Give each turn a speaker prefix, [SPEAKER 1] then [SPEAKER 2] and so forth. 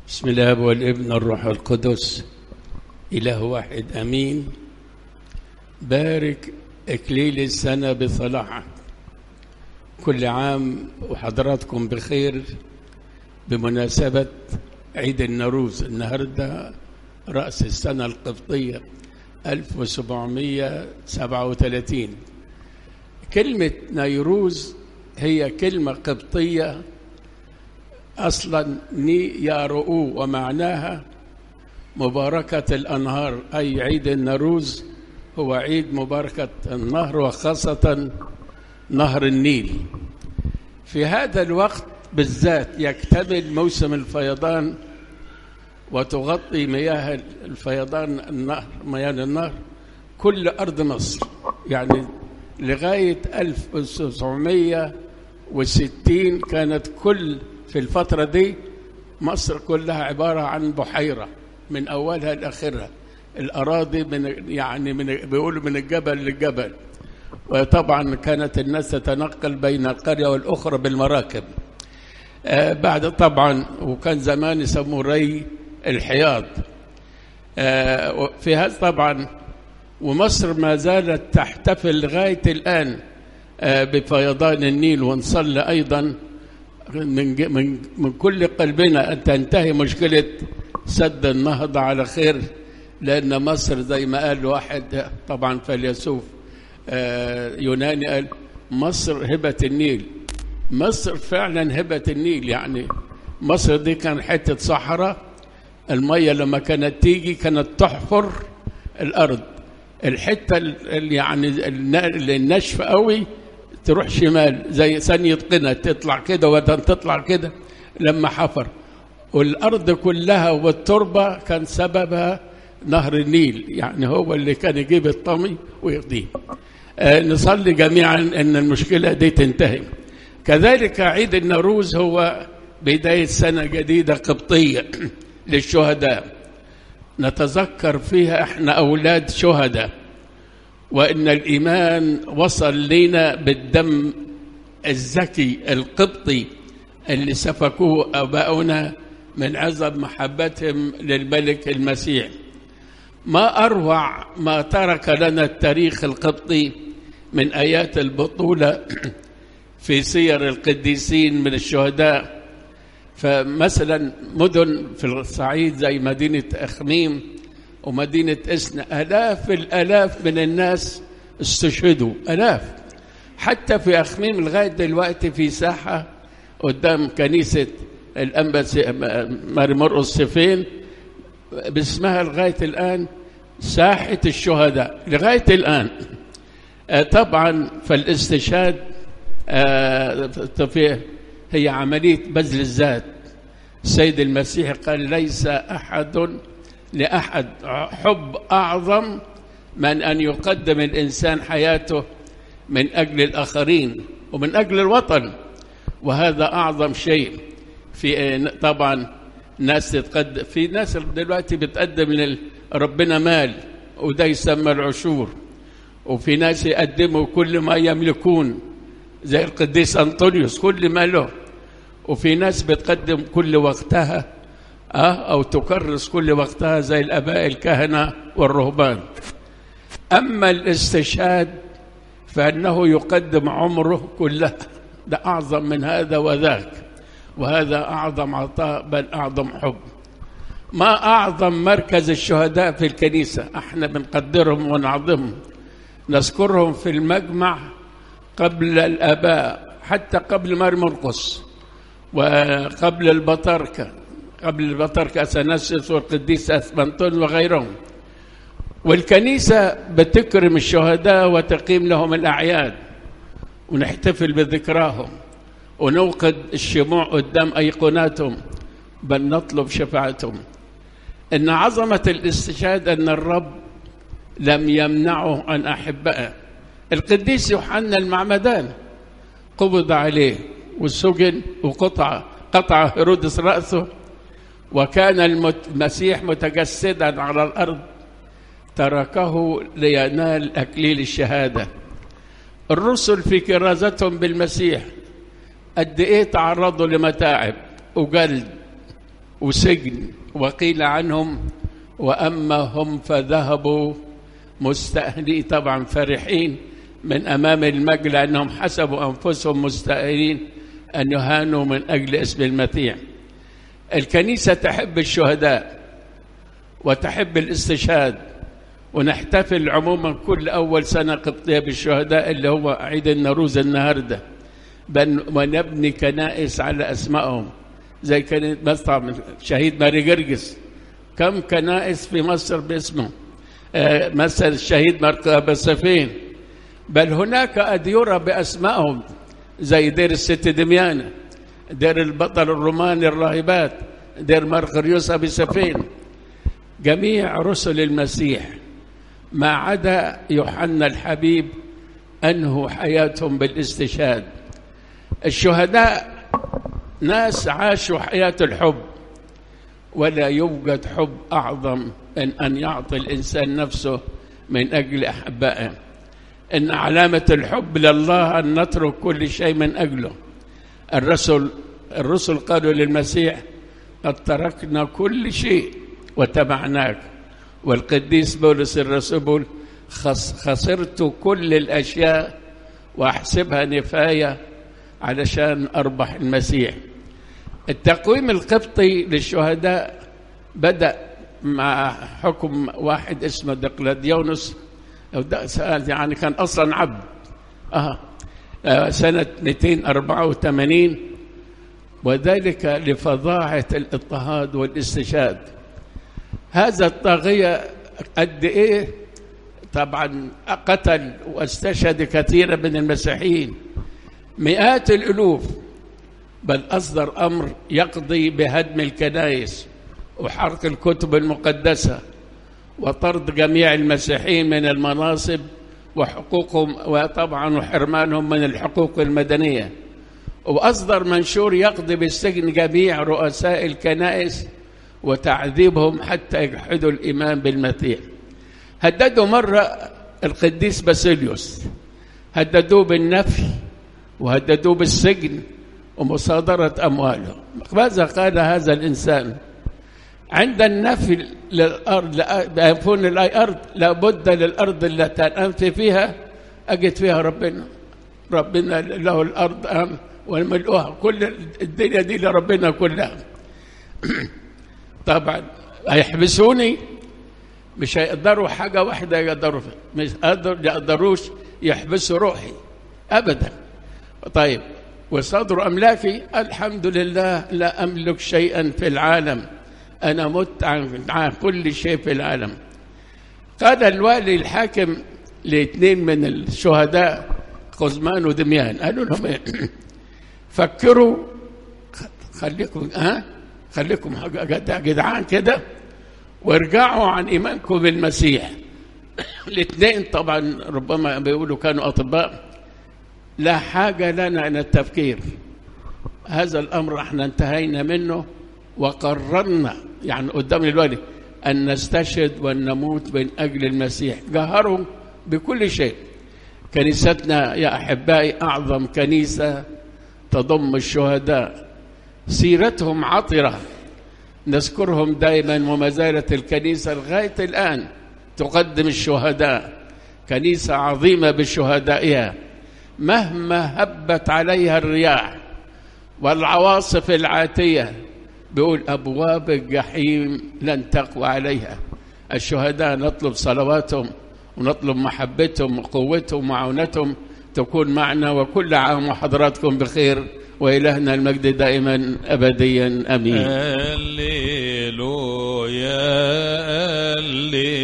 [SPEAKER 1] بسم الله والابن الروح القدس إله واحد أمين بارك إكليل السنة بصلاحك كل عام وحضراتكم بخير بمناسبة عيد النوروز النهاردة رأس السنة القبطية 1737 كلمة نيروز هي كلمة قبطية أصلا ني يا رؤو ومعناها مباركة الأنهار أي عيد النوروز هو عيد مباركة النهر وخاصة نهر النيل في هذا الوقت بالذات يكتمل موسم الفيضان وتغطي مياه الفيضان النهر مياه النهر كل أرض مصر يعني لغاية 1960 كانت كل في الفترة دي مصر كلها عبارة عن بحيرة من أولها لآخرها الأراضي من يعني من بيقولوا من الجبل للجبل وطبعا كانت الناس تتنقل بين القرية والأخرى بالمراكب آه بعد طبعا وكان زمان يسموه ري الحياض آه في هذا طبعا ومصر ما زالت تحتفل لغاية الآن آه بفيضان النيل ونصلي أيضا من, من, من كل قلبنا أن تنتهي مشكلة سد النهضة على خير لأن مصر زي ما قال واحد طبعا فيلسوف يوناني قال مصر هبة النيل مصر فعلا هبة النيل يعني مصر دي كان حتة صحراء المية لما كانت تيجي كانت تحفر الأرض الحتة اللي يعني اللي الناشفة قوي تروح شمال زي ثانية قنا تطلع كده وبعدين تطلع كده لما حفر والأرض كلها والتربة كان سببها نهر النيل يعني هو اللي كان يجيب الطمي ويقضيه آه نصلي جميعا أن المشكلة دي تنتهي كذلك عيد النوروز هو بداية سنة جديدة قبطية للشهداء نتذكر فيها احنا أولاد شهداء وإن الإيمان وصل لنا بالدم الزكي القبطي اللي سفكوه آباؤنا من عظم محبتهم للملك المسيح ما أروع ما ترك لنا التاريخ القبطي من آيات البطولة في سير القديسين من الشهداء فمثلا مدن في الصعيد زي مدينة أخميم ومدينة إسنا ألاف الألاف من الناس استشهدوا ألاف حتى في أخميم لغاية دلوقتي في ساحة قدام كنيسة الأنبا ماري مرقس سفين باسمها لغاية الآن ساحة الشهداء لغاية الآن طبعا فالاستشهاد هي عملية بذل الذات السيد المسيح قال ليس أحد لأحد حب أعظم من أن يقدم الإنسان حياته من أجل الآخرين ومن أجل الوطن وهذا أعظم شيء في طبعا ناس تتقدم في ناس دلوقتي بتقدم لربنا مال وده يسمى العشور وفي ناس يقدموا كل ما يملكون زي القديس أنطونيوس كل ما له وفي ناس بتقدم كل وقتها أه أو تكرس كل وقتها زي الآباء الكهنة والرهبان أما الاستشهاد فإنه يقدم عمره كله ده أعظم من هذا وذاك وهذا أعظم عطاء بل أعظم حب ما أعظم مركز الشهداء في الكنيسة احنا بنقدرهم ونعظمهم نذكرهم في المجمع قبل الآباء حتى قبل مار مرقس وقبل البطاركة قبل البطاركة أثناسيوس والقديس أثمنطون وغيرهم والكنيسة بتكرم الشهداء وتقيم لهم الأعياد ونحتفل بذكراهم ونوقد الشموع قدام أيقوناتهم بل نطلب شفاعتهم إن عظمة الاستشهاد أن الرب لم يمنعه عن أحبائه القديس يوحنا المعمدان قبض عليه وسجن وقطع قطع هيرودس رأسه وكان المسيح متجسدا على الأرض تركه لينال أكليل الشهادة الرسل في كرازتهم بالمسيح قد إيه تعرضوا لمتاعب وجلد وسجن وقيل عنهم وأما هم فذهبوا مستأهلين طبعا فرحين من أمام المجد لأنهم حسبوا أنفسهم مستأهلين أن يهانوا من أجل اسم المسيح الكنيسة تحب الشهداء وتحب الاستشهاد ونحتفل عموما كل أول سنة قبطية بالشهداء اللي هو عيد النوروز النهاردة ونبني كنائس على أسمائهم زي كانت مثلا شهيد ماري جرجس كم كنائس في مصر باسمه آه مثل الشهيد مرقى بسفين بل هناك أديرة بأسمائهم زي دير الست دميانة دير البطل الروماني الراهبات دير مرقريوس أبي سفين جميع رسل المسيح ما عدا يوحنا الحبيب أنهوا حياتهم بالاستشهاد الشهداء ناس عاشوا حياة الحب ولا يوجد حب أعظم من أن يعطي الإنسان نفسه من أجل أحبائه إن علامة الحب لله أن نترك كل شيء من أجله الرسل الرسل قالوا للمسيح قد تركنا كل شيء وتبعناك والقديس بولس الرسول خسرت كل الأشياء وأحسبها نفاية علشان أربح المسيح التقويم القبطي للشهداء بدأ مع حكم واحد اسمه دقلديونس يعني كان أصلا عبد آه. آه سنة 284 وذلك لفظاعة الاضطهاد والاستشهاد هذا الطاغية قد إيه طبعا قتل واستشهد كثيرا من المسيحيين مئات الألوف بل أصدر أمر يقضي بهدم الكنائس وحرق الكتب المقدسة وطرد جميع المسيحيين من المناصب وحقوقهم وطبعا وحرمانهم من الحقوق المدنية وأصدر منشور يقضي بالسجن جميع رؤساء الكنائس وتعذيبهم حتى يجحدوا الإيمان بالمسيح هددوا مرة القديس باسيليوس هددوه بالنفي وهددوه بالسجن ومصادرة أمواله ماذا قال هذا الإنسان عند النفي للأرض يكون الأرض لابد للأرض التي أنفي فيها أجد فيها ربنا ربنا له الأرض أم وملؤها كل الدنيا دي لربنا كلها طبعا هيحبسوني مش هيقدروا حاجة واحدة يقدروا مش يقدروش يحبسوا روحي أبدا طيب وصدر أملاكي الحمد لله لا أملك شيئا في العالم أنا مت عن كل شيء في العالم قال الوالي الحاكم لاثنين من الشهداء قزمان ودميان قالوا لهم إيه؟ فكروا خليكم ها خليكم جدعان كده وارجعوا عن ايمانكم بالمسيح الاثنين طبعا ربما بيقولوا كانوا اطباء لا حاجه لنا ان التفكير هذا الامر احنا انتهينا منه وقررنا يعني قدام الوالي ان نستشهد وان نموت من اجل المسيح جهروا بكل شيء كنيستنا يا احبائي اعظم كنيسه تضم الشهداء سيرتهم عطره نذكرهم دائما وما زالت الكنيسه لغايه الان تقدم الشهداء كنيسه عظيمه بشهدائها مهما هبت عليها الرياح والعواصف العاتيه بيقول ابواب الجحيم لن تقوى عليها الشهداء نطلب صلواتهم ونطلب محبتهم وقوتهم ومعونتهم تكون معنا وكل عام وحضراتكم بخير وإلهنا المجد دائما أبديا أمين
[SPEAKER 2] هللويا هللويا